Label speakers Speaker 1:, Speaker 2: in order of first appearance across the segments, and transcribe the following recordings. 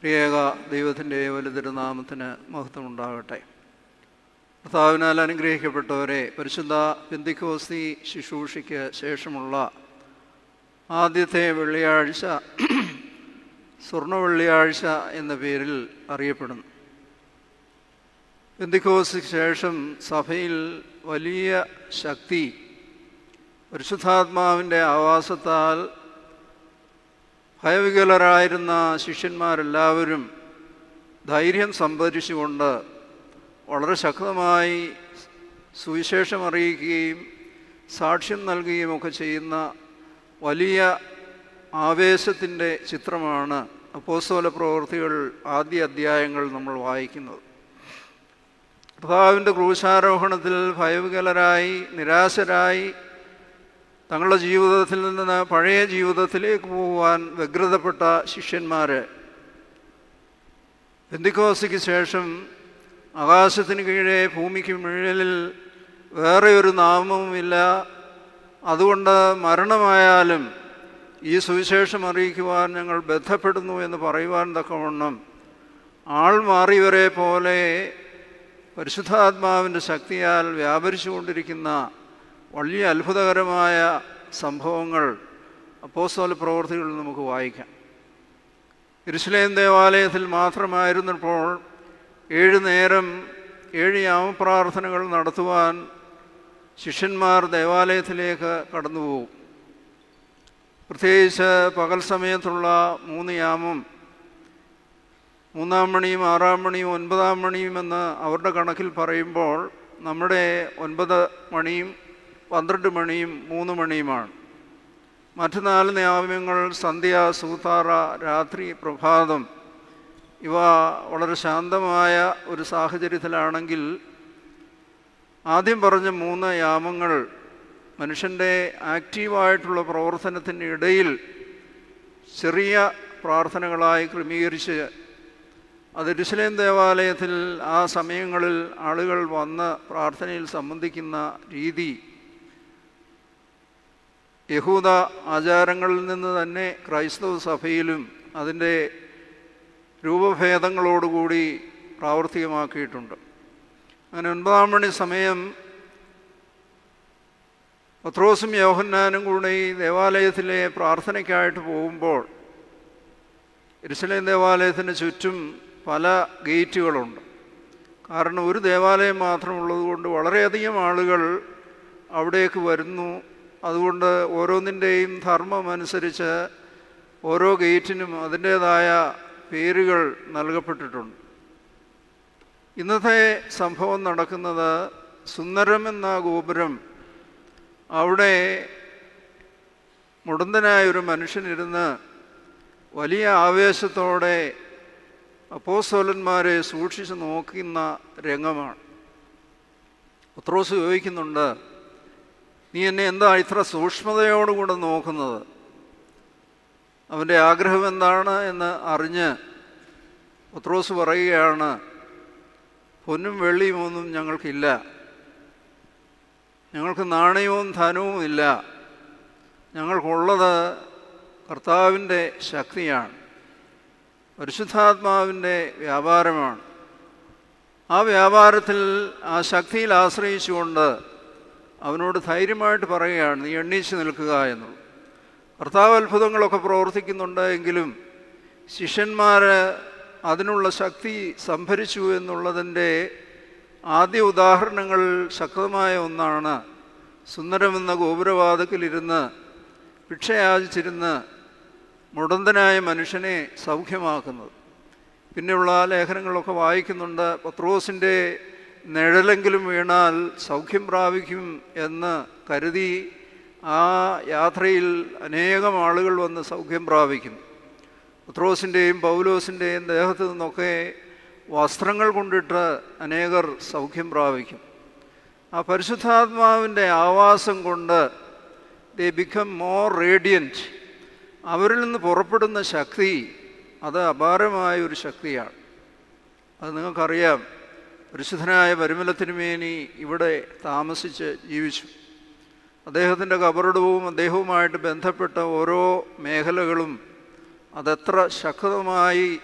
Speaker 1: പ്രിയേക ദൈവത്തിൻ്റെ വലുതിരുനാമത്തിന് മഹത്വമുണ്ടാകട്ടെ കർത്താവിനാൽ അനുഗ്രഹിക്കപ്പെട്ടവരെ പരിശുദ്ധ പെന്തിക്കോസ്തി ശുശ്രൂഷയ്ക്ക് ശേഷമുള്ള ആദ്യത്തെ വെള്ളിയാഴ്ച സ്വർണ്ണ വെള്ളിയാഴ്ച എന്ന പേരിൽ അറിയപ്പെടുന്നു പെന്തിക്കോസ്തിക്ക് ശേഷം സഭയിൽ വലിയ ശക്തി പരിശുദ്ധാത്മാവിൻ്റെ ആവാസത്താൽ ഭയവികലരായിരുന്ന ശിഷ്യന്മാരെല്ലാവരും ധൈര്യം സംഭരിച്ചുകൊണ്ട് വളരെ ശക്തമായി സുവിശേഷം അറിയിക്കുകയും സാക്ഷ്യം നൽകുകയും ഒക്കെ ചെയ്യുന്ന വലിയ ആവേശത്തിൻ്റെ ചിത്രമാണ് അപ്പോസ്തോല പ്രവൃത്തികൾ ആദ്യ അധ്യായങ്ങൾ നമ്മൾ വായിക്കുന്നത് കർത്താവിൻ്റെ ക്രൂശാരോഹണത്തിൽ ഭയവികലരായി നിരാശരായി തങ്ങളുടെ ജീവിതത്തിൽ നിന്ന് പഴയ ജീവിതത്തിലേക്ക് പോകുവാൻ വ്യഗ്രതപ്പെട്ട ശിഷ്യന്മാർ ബന്ധിക്കോസയ്ക്ക് ശേഷം ആകാശത്തിന് കീഴെ ഭൂമിക്ക് മുകളിൽ വേറെ ഒരു നാമവുമില്ല അതുകൊണ്ട് മരണമായാലും ഈ സുവിശേഷം അറിയിക്കുവാൻ ഞങ്ങൾ ബന്ധപ്പെടുന്നു എന്ന് പറയുവാൻ തക്കവണ്ണം ആൾ മാറിയവരെ പോലെ പരിശുദ്ധാത്മാവിൻ്റെ ശക്തിയാൽ വ്യാപരിച്ചുകൊണ്ടിരിക്കുന്ന വലിയ അത്ഭുതകരമായ സംഭവങ്ങൾ അപ്പോസ്തല പ്രവർത്തികളിൽ നമുക്ക് വായിക്കാം ഇരുശലേം ദേവാലയത്തിൽ മാത്രമായിരുന്നപ്പോൾ ഏഴ് നേരം ഏഴ് യാമപ്രാർത്ഥനകൾ നടത്തുവാൻ ശിഷ്യന്മാർ ദേവാലയത്തിലേക്ക് കടന്നുപോകും പ്രത്യേകിച്ച് പകൽ സമയത്തുള്ള മൂന്ന് യാമം മൂന്നാം മണിയും ആറാം മണിയും ഒൻപതാം മണിയും എന്ന് അവരുടെ കണക്കിൽ പറയുമ്പോൾ നമ്മുടെ ഒൻപത് മണിയും പന്ത്രണ്ട് മണിയും മൂന്ന് മണിയുമാണ് മറ്റു നാല് നിയാമങ്ങൾ സന്ധ്യ സൂത്താറ രാത്രി പ്രഭാതം ഇവ വളരെ ശാന്തമായ ഒരു സാഹചര്യത്തിലാണെങ്കിൽ ആദ്യം പറഞ്ഞ മൂന്ന് യാമങ്ങൾ മനുഷ്യൻ്റെ ആക്റ്റീവായിട്ടുള്ള പ്രവർത്തനത്തിൻ്റെ ഇടയിൽ ചെറിയ പ്രാർത്ഥനകളായി ക്രമീകരിച്ച് അത് രുസലേം ദേവാലയത്തിൽ ആ സമയങ്ങളിൽ ആളുകൾ വന്ന് പ്രാർത്ഥനയിൽ സംബന്ധിക്കുന്ന രീതി യഹൂദ ആചാരങ്ങളിൽ നിന്ന് തന്നെ ക്രൈസ്തവ സഭയിലും അതിൻ്റെ രൂപഭേദങ്ങളോടുകൂടി പ്രാവർത്തികമാക്കിയിട്ടുണ്ട് അങ്ങനെ ഒൻപതാം മണി സമയം പത്രോസും യോഹന്നാനും കൂടെ ഈ ദേവാലയത്തിലെ പ്രാർത്ഥനയ്ക്കായിട്ട് പോകുമ്പോൾ എരുസലേം ദേവാലയത്തിന് ചുറ്റും പല ഗേറ്റുകളുണ്ട് കാരണം ഒരു ദേവാലയം മാത്രമുള്ളതുകൊണ്ട് വളരെയധികം ആളുകൾ അവിടേക്ക് വരുന്നു അതുകൊണ്ട് ഓരോന്നിൻ്റെയും ധർമ്മം അനുസരിച്ച് ഓരോ ഗേറ്റിനും അതിൻ്റേതായ പേരുകൾ നൽകപ്പെട്ടിട്ടുണ്ട് ഇന്നത്തെ സംഭവം നടക്കുന്നത് സുന്ദരം എന്ന ഗോപുരം അവിടെ മുടന്തനായ ഒരു മനുഷ്യനിരുന്ന് വലിയ ആവേശത്തോടെ അപ്പോസ്തോലന്മാരെ സൂക്ഷിച്ച് നോക്കുന്ന രംഗമാണ് പത്രോസ് ചോദിക്കുന്നുണ്ട് നീ എന്നെ എന്താ ഇത്ര സൂക്ഷ്മതയോടുകൂടെ നോക്കുന്നത് അവൻ്റെ ആഗ്രഹം എന്താണ് എന്ന് അറിഞ്ഞ് പത്രോസ് പറയുകയാണ് പൊന്നും വെള്ളിയും ഒന്നും ഞങ്ങൾക്കില്ല ഞങ്ങൾക്ക് നാണയവും ധനവും ഇല്ല ഞങ്ങൾക്കുള്ളത് കർത്താവിൻ്റെ ശക്തിയാണ് പരിശുദ്ധാത്മാവിൻ്റെ വ്യാപാരമാണ് ആ വ്യാപാരത്തിൽ ആ ശക്തിയിൽ ആശ്രയിച്ചുകൊണ്ട് അവനോട് ധൈര്യമായിട്ട് പറയുകയാണ് നീ എണ്ണീച്ച് നിൽക്കുക എന്നുള്ളത് കർത്താവ് അത്ഭുതങ്ങളൊക്കെ പ്രവർത്തിക്കുന്നുണ്ട് എങ്കിലും ശിഷ്യന്മാർ അതിനുള്ള ശക്തി സംഭരിച്ചു എന്നുള്ളതിൻ്റെ ആദ്യ ഉദാഹരണങ്ങൾ ശക്തമായ ഒന്നാണ് സുന്ദരമെന്ന ഗോപുരവാദക്കിലിരുന്ന് ഭിക്ഷയാചിച്ചിരുന്ന് മുടന്തനായ മനുഷ്യനെ സൗഖ്യമാക്കുന്നത് പിന്നെയുള്ള ലേഖനങ്ങളൊക്കെ വായിക്കുന്നുണ്ട് പത്രോസിൻ്റെ നിഴലെങ്കിലും വീണാൽ സൗഖ്യം പ്രാപിക്കും എന്ന് കരുതി ആ യാത്രയിൽ അനേകം ആളുകൾ വന്ന് സൗഖ്യം പ്രാപിക്കും പത്രോസിൻ്റെയും പൗലോസിൻ്റെയും ദേഹത്ത് നിന്നൊക്കെ വസ്ത്രങ്ങൾ കൊണ്ടിട്ട് അനേകർ സൗഖ്യം പ്രാപിക്കും ആ പരിശുദ്ധാത്മാവിൻ്റെ ആവാസം കൊണ്ട് ദേ ബിക്കം മോർ റേഡിയൻറ്റ് അവരിൽ നിന്ന് പുറപ്പെടുന്ന ശക്തി അത് അപാരമായ ഒരു ശക്തിയാണ് അത് നിങ്ങൾക്കറിയാം പരിശുദ്ധനായ പരിമലത്തിനുമേനി ഇവിടെ താമസിച്ച് ജീവിച്ചു അദ്ദേഹത്തിൻ്റെ കബറിടവും അദ്ദേഹവുമായിട്ട് ബന്ധപ്പെട്ട ഓരോ മേഖലകളും അതെത്ര ശക്തമായി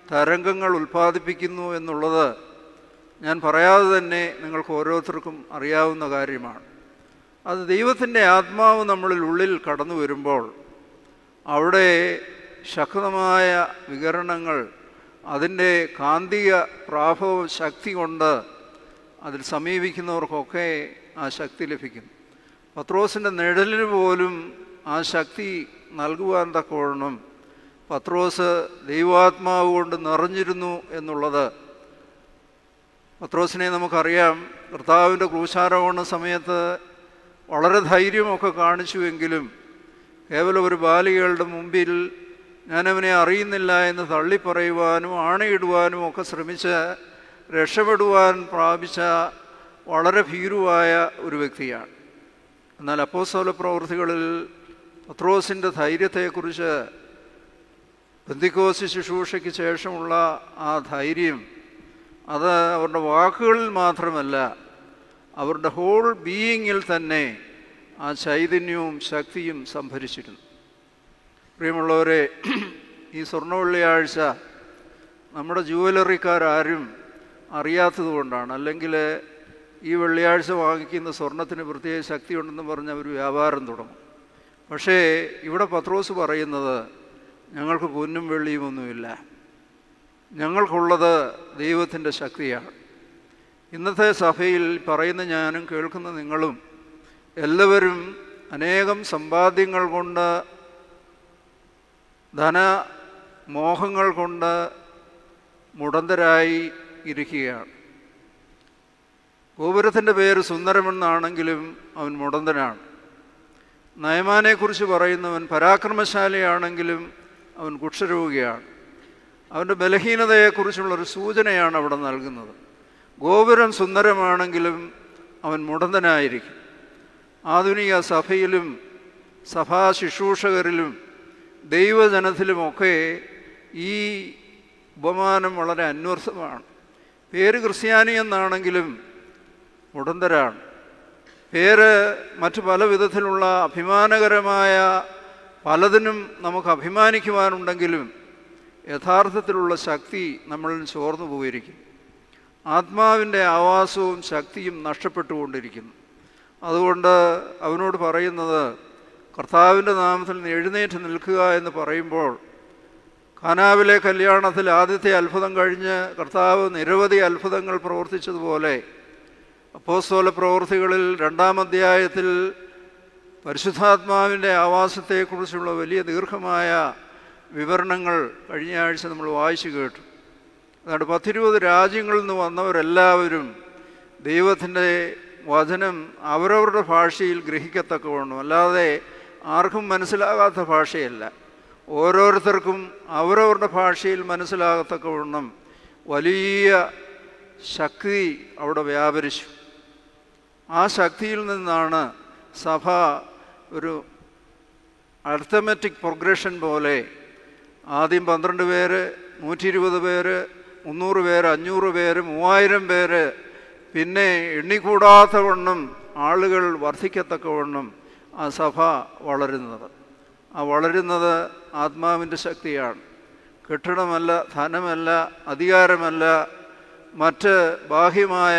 Speaker 1: തരംഗങ്ങൾ ഉൽപ്പാദിപ്പിക്കുന്നു എന്നുള്ളത് ഞാൻ പറയാതെ തന്നെ നിങ്ങൾക്ക് ഓരോരുത്തർക്കും അറിയാവുന്ന കാര്യമാണ് അത് ദൈവത്തിൻ്റെ ആത്മാവ് നമ്മളിൽ ഉള്ളിൽ കടന്നു വരുമ്പോൾ അവിടെ ശക്തമായ വികരണങ്ങൾ അതിൻ്റെ കാന്തിക പ്രാഭവ ശക്തി കൊണ്ട് അതിൽ സമീപിക്കുന്നവർക്കൊക്കെ ആ ശക്തി ലഭിക്കും പത്രോസിൻ്റെ നിഴലിന് പോലും ആ ശക്തി നൽകുവാൻ തക്കവണ്ണം പത്രോസ് ദൈവാത്മാവ് കൊണ്ട് നിറഞ്ഞിരുന്നു എന്നുള്ളത് പത്രോസിനെ നമുക്കറിയാം കർത്താവിൻ്റെ ക്രൂശാരോഹണ സമയത്ത് വളരെ ധൈര്യമൊക്കെ കാണിച്ചുവെങ്കിലും കേവലം ഒരു ബാലികകളുടെ മുമ്പിൽ ഞാനവനെ അറിയുന്നില്ല എന്ന് തള്ളിപ്പറയുവാനും ആണയിടുവാനും ഒക്കെ ശ്രമിച്ച് രക്ഷപ്പെടുവാൻ പ്രാപിച്ച വളരെ ഭീരുവായ ഒരു വ്യക്തിയാണ് എന്നാൽ അപ്പോസ്തല പ്രവൃത്തികളിൽ പത്രോസിൻ്റെ ധൈര്യത്തെക്കുറിച്ച് ബന്ധിക്കോസ് ശുശ്രൂഷയ്ക്ക് ശേഷമുള്ള ആ ധൈര്യം അത് അവരുടെ വാക്കുകളിൽ മാത്രമല്ല അവരുടെ ഹോൾ ബീയിങ്ങിൽ തന്നെ ആ ചൈതന്യവും ശക്തിയും സംഭരിച്ചിരുന്നു പ്രിയമുള്ളവരെ ഈ സ്വർണ്ണ വെള്ളിയാഴ്ച നമ്മുടെ ജുവലറിക്കാരും അറിയാത്തത് കൊണ്ടാണ് അല്ലെങ്കിൽ ഈ വെള്ളിയാഴ്ച വാങ്ങിക്കുന്ന സ്വർണത്തിന് പ്രത്യേക ശക്തി ഉണ്ടെന്ന് പറഞ്ഞ് അവർ വ്യാപാരം തുടങ്ങും പക്ഷേ ഇവിടെ പത്രോസ് പറയുന്നത് ഞങ്ങൾക്ക് പൊന്നും വെള്ളിയും ഒന്നുമില്ല ഞങ്ങൾക്കുള്ളത് ദൈവത്തിൻ്റെ ശക്തിയാണ് ഇന്നത്തെ സഭയിൽ പറയുന്ന ഞാനും കേൾക്കുന്ന നിങ്ങളും എല്ലാവരും അനേകം സമ്പാദ്യങ്ങൾ കൊണ്ട് ധന മോഹങ്ങൾ കൊണ്ട് മുടന്തരായി ഇരിക്കുകയാണ് ഗോപുരത്തിൻ്റെ പേര് സുന്ദരമെന്നാണെങ്കിലും അവൻ മുടന്തനാണ് നയമാനെക്കുറിച്ച് പറയുന്നവൻ പരാക്രമശാലിയാണെങ്കിലും അവൻ കുഷ്ഠരോഗിയാണ് അവൻ്റെ ബലഹീനതയെക്കുറിച്ചുള്ളൊരു സൂചനയാണ് അവിടെ നൽകുന്നത് ഗോപുരം സുന്ദരമാണെങ്കിലും അവൻ മുടന്തനായിരിക്കും ആധുനിക സഭയിലും സഭാ ശുശ്രൂഷകരിലും ദൈവജനത്തിലുമൊക്കെ ഈ ഉപമാനം വളരെ അന്വർത്ഥമാണ് പേര് ക്രിസ്ത്യാനി എന്നാണെങ്കിലും മുടന്തരാണ് പേര് മറ്റു പല വിധത്തിലുള്ള അഭിമാനകരമായ പലതിനും നമുക്ക് അഭിമാനിക്കുവാനുണ്ടെങ്കിലും യഥാർത്ഥത്തിലുള്ള ശക്തി നമ്മളിൽ ചോർന്നു പോയിരിക്കും ആത്മാവിൻ്റെ ആവാസവും ശക്തിയും നഷ്ടപ്പെട്ടുകൊണ്ടിരിക്കുന്നു അതുകൊണ്ട് അവനോട് പറയുന്നത് കർത്താവിൻ്റെ നാമത്തിൽ നിന്ന് എഴുന്നേറ്റ് നിൽക്കുക എന്ന് പറയുമ്പോൾ ഖാനാവിലെ കല്യാണത്തിൽ ആദ്യത്തെ അത്ഭുതം കഴിഞ്ഞ് കർത്താവ് നിരവധി അത്ഭുതങ്ങൾ പ്രവർത്തിച്ചതുപോലെ അപ്പോസ്തോല പ്രവൃത്തികളിൽ രണ്ടാം അധ്യായത്തിൽ പരിശുദ്ധാത്മാവിൻ്റെ ആവാസത്തെക്കുറിച്ചുള്ള വലിയ ദീർഘമായ വിവരണങ്ങൾ കഴിഞ്ഞ ആഴ്ച നമ്മൾ വായിച്ചു കേട്ടു അതുകൊണ്ട് പത്തിരുപത് രാജ്യങ്ങളിൽ നിന്ന് വന്നവരെല്ലാവരും ദൈവത്തിൻ്റെ വചനം അവരവരുടെ ഭാഷയിൽ ഗ്രഹിക്കത്തക്കവണ്ണം അല്ലാതെ ആർക്കും മനസ്സിലാകാത്ത ഭാഷയല്ല ഓരോരുത്തർക്കും അവരവരുടെ ഭാഷയിൽ മനസ്സിലാകത്തക്കവണ്ണം വലിയ ശക്തി അവിടെ വ്യാപരിച്ചു ആ ശക്തിയിൽ നിന്നാണ് സഭ ഒരു അർത്ഥമെറ്റിക് പ്രോഗ്രഷൻ പോലെ ആദ്യം പന്ത്രണ്ട് പേര് നൂറ്റി ഇരുപത് പേര് മുന്നൂറ് പേര് അഞ്ഞൂറ് പേര് മൂവായിരം പേര് പിന്നെ എണ്ണിക്കൂടാത്ത വണ്ണം ആളുകൾ വർദ്ധിക്കത്തക്കവണ്ണം ആ സഭ വളരുന്നത് ആ വളരുന്നത് ആത്മാവിൻ്റെ ശക്തിയാണ് കെട്ടിടമല്ല ധനമല്ല അധികാരമല്ല മറ്റ് ബാഹ്യമായ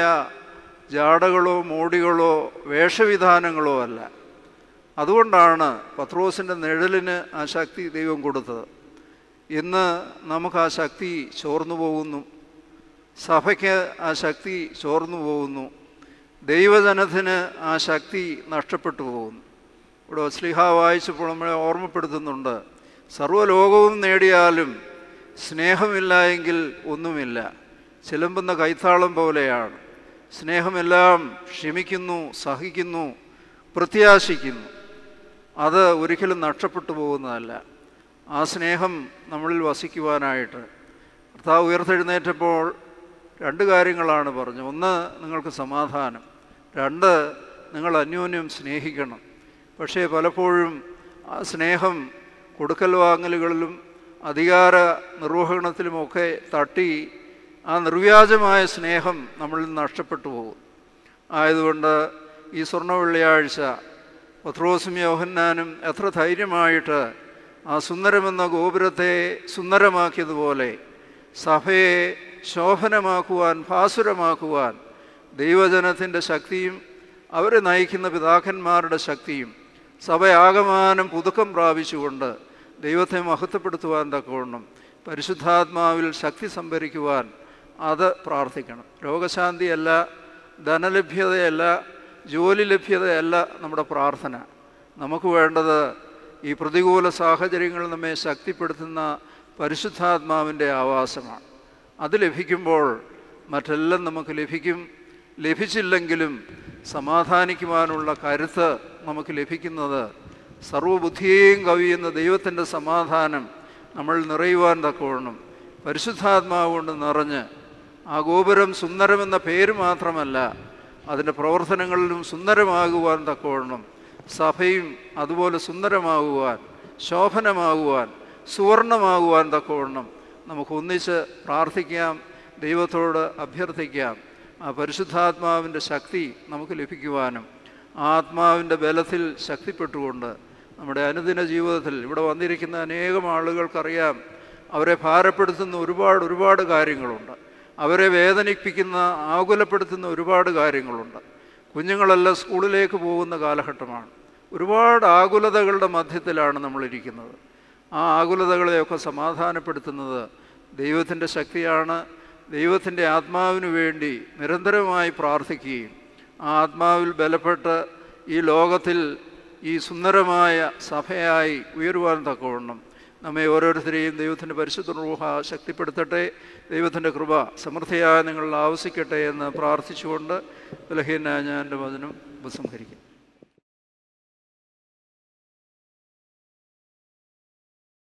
Speaker 1: ജാടകളോ മോടികളോ വേഷവിധാനങ്ങളോ അല്ല അതുകൊണ്ടാണ് പത്രോസിൻ്റെ നിഴലിന് ആ ശക്തി ദൈവം കൊടുത്തത് ഇന്ന് നമുക്ക് ആ ശക്തി ചോർന്നു പോകുന്നു സഭയ്ക്ക് ആ ശക്തി ചോർന്നു പോകുന്നു ദൈവജനത്തിന് ആ ശക്തി നഷ്ടപ്പെട്ടു പോകുന്നു ഇവിടെ സ്ലിഹ വായിച്ചപ്പോൾ നമ്മളെ ഓർമ്മപ്പെടുത്തുന്നുണ്ട് സർവ്വലോകവും നേടിയാലും സ്നേഹമില്ല എങ്കിൽ ഒന്നുമില്ല ചിലമ്പുന്ന കൈത്താളം പോലെയാണ് സ്നേഹമെല്ലാം ക്ഷമിക്കുന്നു സഹിക്കുന്നു പ്രത്യാശിക്കുന്നു അത് ഒരിക്കലും നഷ്ടപ്പെട്ടു പോകുന്നതല്ല ആ സ്നേഹം നമ്മളിൽ വസിക്കുവാനായിട്ട് കർത്താവ് ഉയർത്തെഴുന്നേറ്റപ്പോൾ രണ്ട് കാര്യങ്ങളാണ് പറഞ്ഞു ഒന്ന് നിങ്ങൾക്ക് സമാധാനം രണ്ട് നിങ്ങൾ അന്യോന്യം സ്നേഹിക്കണം പക്ഷേ പലപ്പോഴും ആ സ്നേഹം കൊടുക്കൽ വാങ്ങലുകളിലും അധികാര നിർവഹണത്തിലുമൊക്കെ തട്ടി ആ നിർവ്യാജമായ സ്നേഹം നമ്മളിൽ നിന്ന് നഷ്ടപ്പെട്ടു പോകും ആയതുകൊണ്ട് ഈ സ്വർണ്ണ വെള്ളിയാഴ്ച പത്രോസും യോഹന്നാനും എത്ര ധൈര്യമായിട്ട് ആ സുന്ദരമെന്ന ഗോപുരത്തെ സുന്ദരമാക്കിയതുപോലെ സഭയെ ശോഭനമാക്കുവാൻ ഭാസുരമാക്കുവാൻ ദൈവജനത്തിൻ്റെ ശക്തിയും അവരെ നയിക്കുന്ന പിതാക്കന്മാരുടെ ശക്തിയും സഭയാകമാനം പുതുക്കം പ്രാപിച്ചുകൊണ്ട് ദൈവത്തെ മഹത്വപ്പെടുത്തുവാൻ തക്കവണ്ണം പരിശുദ്ധാത്മാവിൽ ശക്തി സംഭരിക്കുവാൻ അത് പ്രാർത്ഥിക്കണം രോഗശാന്തിയല്ല ധനലഭ്യതയല്ല ജോലി ലഭ്യതയല്ല നമ്മുടെ പ്രാർത്ഥന നമുക്ക് വേണ്ടത് ഈ പ്രതികൂല സാഹചര്യങ്ങൾ നമ്മെ ശക്തിപ്പെടുത്തുന്ന പരിശുദ്ധാത്മാവിൻ്റെ ആവാസമാണ് അത് ലഭിക്കുമ്പോൾ മറ്റെല്ലാം നമുക്ക് ലഭിക്കും ലഭിച്ചില്ലെങ്കിലും സമാധാനിക്കുവാനുള്ള കരുത്ത് നമുക്ക് ലഭിക്കുന്നത് സർവബുദ്ധിയെയും കവിയുന്ന ദൈവത്തിൻ്റെ സമാധാനം നമ്മൾ നിറയുവാൻ തക്കവണ്ണം പരിശുദ്ധാത്മാവ് കൊണ്ട് നിറഞ്ഞ് ആ ഗോപുരം സുന്ദരമെന്ന പേര് മാത്രമല്ല അതിൻ്റെ പ്രവർത്തനങ്ങളിലും സുന്ദരമാകുവാൻ തക്കവണ്ണം സഭയും അതുപോലെ സുന്ദരമാകുവാൻ ശോഭനമാകുവാൻ സുവർണമാകുവാൻ തക്കവണ്ണം നമുക്ക് ഒന്നിച്ച് പ്രാർത്ഥിക്കാം ദൈവത്തോട് അഭ്യർത്ഥിക്കാം ആ പരിശുദ്ധാത്മാവിൻ്റെ ശക്തി നമുക്ക് ലഭിക്കുവാനും ആ ആത്മാവിൻ്റെ ബലത്തിൽ ശക്തിപ്പെട്ടുകൊണ്ട് നമ്മുടെ അനുദിന ജീവിതത്തിൽ ഇവിടെ വന്നിരിക്കുന്ന അനേകം ആളുകൾക്കറിയാം അവരെ ഭാരപ്പെടുത്തുന്ന ഒരുപാട് ഒരുപാട് കാര്യങ്ങളുണ്ട് അവരെ വേദനിപ്പിക്കുന്ന ആകുലപ്പെടുത്തുന്ന ഒരുപാട് കാര്യങ്ങളുണ്ട് കുഞ്ഞുങ്ങളെല്ലാം സ്കൂളിലേക്ക് പോകുന്ന കാലഘട്ടമാണ് ഒരുപാട് ആകുലതകളുടെ മധ്യത്തിലാണ് നമ്മളിരിക്കുന്നത് ആ ആകുലതകളെയൊക്കെ സമാധാനപ്പെടുത്തുന്നത് ദൈവത്തിൻ്റെ ശക്തിയാണ് ദൈവത്തിൻ്റെ ആത്മാവിനു വേണ്ടി നിരന്തരമായി പ്രാർത്ഥിക്കുകയും ആ ആത്മാവിൽ ബലപ്പെട്ട് ഈ ലോകത്തിൽ ഈ സുന്ദരമായ സഭയായി ഉയരുവാൻ തക്കവണ്ണം നമ്മെ ഓരോരുത്തരെയും ദൈവത്തിൻ്റെ പരിശുദ്ധ റൂഹ ശക്തിപ്പെടുത്തട്ടെ ദൈവത്തിൻ്റെ കൃപ സമൃദ്ധിയായി നിങ്ങൾ ആവശ്യിക്കട്ടെ എന്ന് പ്രാർത്ഥിച്ചുകൊണ്ട് ബലഹീന ഞാൻ എൻ്റെ വചനം ഉപസംഹരിക്കും